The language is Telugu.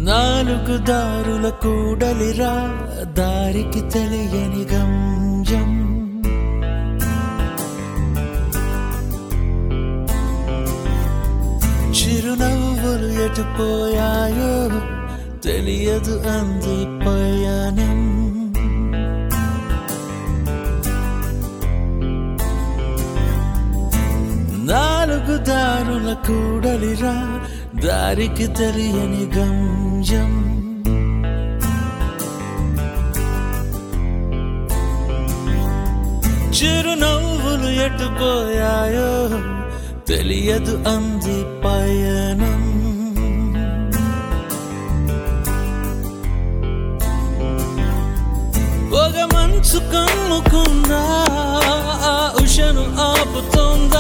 నాలుగు దారుల కూడలిరా దారికి తెలియని గంజం చిరునవ్వులు ఎటుపోయాయో తెలియదు అంది పయనం నాలుగు దారుల కూడలిరా దారికి తెలియని గంజం చిరునవ్వులు ఎటుపోయాయో తెలియదు అంది పయనం ఒక మంచు కమ్ముకుందా ఆ ఉషను ఆపుతోందా